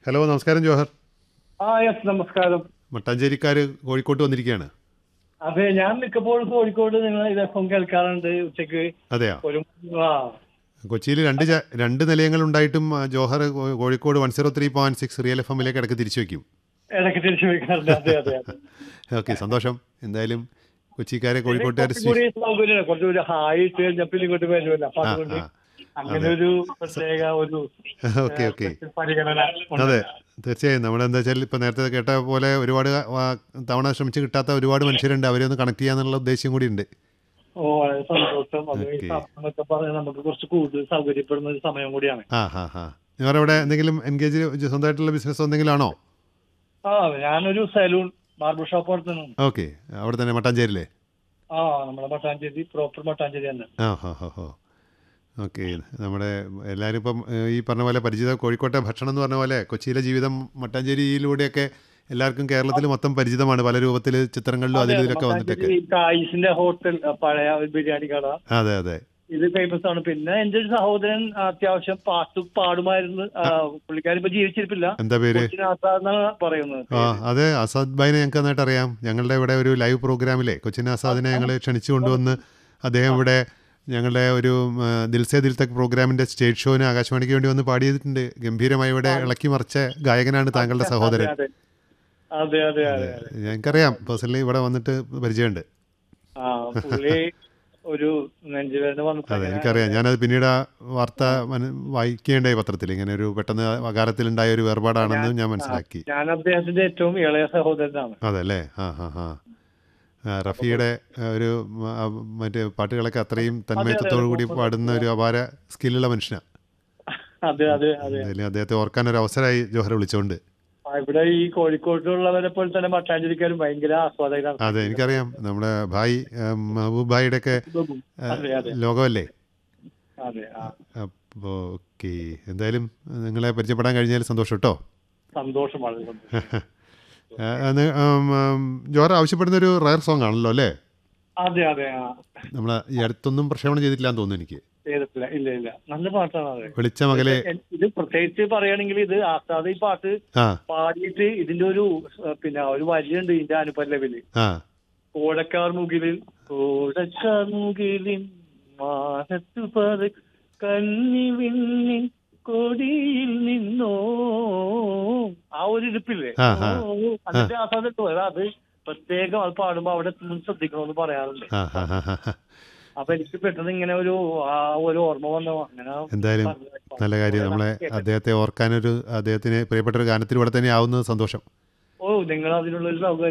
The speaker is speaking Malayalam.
ഹലോ നമസ്കാരം ജോഹർ ആ യെസ് നമസ്കാരം മട്ടാഞ്ചേരിക്കാർ കോഴിക്കോട്ട് വന്നിരിക്കുകയാണ് അതെ ഞാൻ മിക്കപ്പോഴും കോഴിക്കോട് നിങ്ങൾ ഇത് എഫ് എം കേൾക്കാറുണ്ട് ഉച്ചക്ക് അതെയോ ഒരു ആ കൊച്ചിയിൽ രണ്ട് ച- രണ്ട് നിലയങ്ങൾ ഉണ്ടായിട്ടും ആ, ജോഹർ കോ- Kozhikode one zero three point six real F എമ്മിലേക്ക് ഇടയ്ക്ക് തിരിച്ചു വയ്ക്കും ഇടയ്ക്ക് തിരിച്ചു വയ്ക്കാറുണ്ട് അതെ അതെ അതെ ഓക്കെ സന്തോഷം എന്തായാലും കൊച്ചിക്കാരെ കോഴിക്കോട്ടുകാർ കുറച്ചും കൂടി സൗകര്യമാണ് കുറച്ചുകൂടി ഹായ് ഇട്ട് കഴിഞ്ഞപ്പോൾ ഇങ്ങോട്ട് വരുമല്ലോ അപ്പൊ ആ, അതുകൊണ്ട് ആ. അങ്ങനെ ഒരു പ്രത്യേക ഒരു ഓക്കെ ഓക്കെ പരിഗണന ഉണ്ട്. അതെ തീർച്ചയായും നമ്മളെന്താ വെച്ചാൽ ഇപ്പോൾ നേരത്തെ കേട്ട പോലെ ഒരുപാട് ആ, തവണ ശ്രമിച്ച് കിട്ടാത്ത ഒരുപാട് മനുഷ്യരുണ്ട് അവരെ ഒന്ന് കണക്ട് ചെയ്യാന്നുള്ള ഉദ്ദേശം കൂടി ഉണ്ട് ഓ വളരെ സന്തോഷം അത് ഈ Okay. സമയമൊക്കെ പറഞ്ഞാൽ നമുക്ക് കുറച്ച് കൂടുതൽ സൗകര്യപ്പെടുന്ന ഒരു സമയം കൂടിയാണ് ആ ഹാ ഹാ നിങ്ങളുടെ അവിടെ എന്തെങ്കിലും എൻഗേജ് സ്വന്തമായിട്ടുള്ള ബിസിനസ് എന്തെങ്കിലും ആണോ ആ ഞാനൊരു സലൂൺ ബാർബർ ഷോപ്പ് നടത്തുന്നു ഓക്കെ അവിടെ തന്നെ മട്ടാഞ്ചേരിയിലെ ആ നമ്മുടെ മട്ടാഞ്ചേരി പ്രോപ്പർ മട്ടാഞ്ചേരി തന്നെ ആ ഹോ ഹോ ഹോ ഓക്കെ നമ്മുടെ എല്ലാവരും ഇപ്പം ഏഹ്, ഈ പറഞ്ഞ പോലെ പരിചിത കോഴിക്കോട്ടെ ഭക്ഷണം എന്ന് പറഞ്ഞ പോലെ കൊച്ചിയിലെ ജീവിതം മട്ടാഞ്ചേരിയിലൂടെയൊക്കെ എല്ലാവർക്കും കേരളത്തിൽ മൊത്തം പരിചിതമാണ് പല രൂപത്തിൽ ചിത്രങ്ങളിലും അതിലും ഇതിലൊക്കെ വന്നിട്ടൊക്കെ മട്ടാഞ്ചേരി കായിസിന്റെ ഹോട്ടൽ അഹ് പഴയ ഒരു ബിരിയാണി കട അതെ അതെ ഇത് ഫേമസ് ആണ് പിന്നെ എന്റെ ഒരു സഹോദരൻ അത്യാവശ്യം പാട്ട് പാടുമായിരുന്നു ആ, പുള്ളിക്കാരൻ ഇപ്പൊ ജീവിച്ചിരിപ്പില്ല എന്താ പേര് കൊച്ചിൻ ആസാദ് എന്നാണ് പറയുന്നത് ആ അതെ ആസാദ് ഭായിനെ ഞങ്ങൾക്ക് നന്നായിട്ട് അറിയാം ഞങ്ങളുടെ ഇവിടെ ഒരു ലൈവ് പ്രോഗ്രാമിലെ കൊച്ചിൻ ആസാദിനെ ഞങ്ങൾ ക്ഷണിച്ചു കൊണ്ടുവന്ന് അദ്ദേഹം ഇവിടെ ഞങ്ങളുടെ ഒരു ആ, ദിൽസേ ദിൽ തക് പ്രോഗ്രാമിന്റെ സ്റ്റേജ് ഷോന് ആകാശവാണിക്ക് വേണ്ടി വന്ന് പാടിയിട്ടുണ്ട് ഗംഭീരമായി ഇവിടെ ഇളക്കി മറിച്ച ഗായകനാണ് താങ്കളുടെ സഹോദരൻ അതെ അതെ അതെ അതെ അതെ ഞങ്ങൾക്കറിയാം പേഴ്സണലി ഇവിടെ വന്നിട്ട് പരിചയമുണ്ട് ആ പുള്ളി ഒരു നെഞ്ചുവേദന വന്നപ്പോ അതെ ഇങ്ങനെ എനിക്കറിയാം ഞാനത് പിന്നീട് ആ വാർത്ത മന- വായിക്കേണ്ടായി പത്രത്തിൽ ഇങ്ങനെ ഒരു പെട്ടെന്ന് അകാലത്തിലുണ്ടായ ഒരു വേർപാടാണെന്ന് ഞാൻ മനസ്സിലാക്കി ഞാൻ അദ്ദേഹത്തിന്റെ ഏറ്റവും ഇളയ സഹോദരനാണ് അതെ അല്ലേ ആ ഹാ ഹാ ആ, റഫിയുടെ ആ, ഒരു മ- ആ, മറ്റേ പാട്ടുകളൊക്കെ അത്രയും തന്മയത്വത്തോടു കൂടി പാടുന്ന ഒരു അപാര സ്കില്ലുള്ള മനുഷ്യനാണ് അതെ അതെ അതെ എന്തായാലും അദ്ദേഹത്തെ ഓർക്കാൻ ഒരു അവസരമായി ജോഹർ വിളിച്ചുകൊണ്ട് ആ, ഇവിടെ ഈ കോഴിക്കോട്ടുള്ളവരെ പോലെ തന്നെ മട്ടാഞ്ചേരിക്കാരും ഭയങ്കര ആസ്വാദകരാണ് അതെ എനിക്കറിയാം നമ്മുടെ ഭായ് ആ, മഹബൂബ് ഭായിയുടെ ഒക്കെ അതെ അതെ ലോകമല്ലേ അതെ ആ അപ്പോൾ ഓക്കെ എന്തായാലും നിങ്ങളെ പരിചയപ്പെടാൻ കഴിഞ്ഞാൽ സന്തോഷം കേട്ടോ സന്തോഷം വളരെ സന്തോഷം ആ, അത്, ഉം, ഉം, ജോഹർ ആവശ്യപ്പെടുന്ന ഒരു റയർ സോങ് ആണല്ലോ അല്ലേ അതെ അതെ ആ നമ്മൾ ഈ അടുത്തൊന്നും പ്രക്ഷേപണം ചെയ്തിട്ടില്ലാന്ന് തോന്നുന്നു എനിക്ക് ചെയ്തിട്ടില്ല ഇല്ല ഇല്ല നല്ല പാട്ടാണ് അത് വെളിച്ച മകലെ ഇത് പ്രത്യേകിച്ച് പറയുകയാണെങ്കിൽ ഇത് ആസാദ് ഈ പാട്ട് ആ പാടിയിട്ട് ഇതിന്റെ ഒരു ഏഹ്, പിന്നെ ഒരു വരിയുണ്ട് ഇതിന്റെ അനുപല്ലവില് ആ കോടക്കാർ മുകിലിൽ കോടക്കാർ മുകിലിൻ മാനത്തു പറ കന്നി വിണ്ണിൻ കൊടിയിൽ നിന്നോ ആ ഒരു ഇരിപ്പില്ലേ ആ, ആ. ഓ, അതിന്റെ ആസാദ് ഇട്ടു അത് പ്രത്യേകം അത് പാടുമ്പോ അവിടെ എത്തുമ്പോൾ ശ്രദ്ധിക്കണമെന്ന് പറയാറുണ്ട് ആ ആ ആ, ആ, ആ. അപ്പൊ എനിക്ക് പെട്ടെന്ന് ഇങ്ങനെ ഒരു ആ ഒരു ഓർമ്മ വന്നു അങ്ങനെ എന്തായാലും നല്ല കാര്യം നമ്മളെ അദ്ദേഹത്തെ ഓർക്കാനൊരു അദ്ദേഹത്തിന് പ്രിയപ്പെട്ട ഒരു ഗാനത്തിലൂടെ തന്നെ ആവുന്നത് സന്തോഷം ഓ നിങ്ങൾ അതിനുള്ള ഒരു സൗകര്യം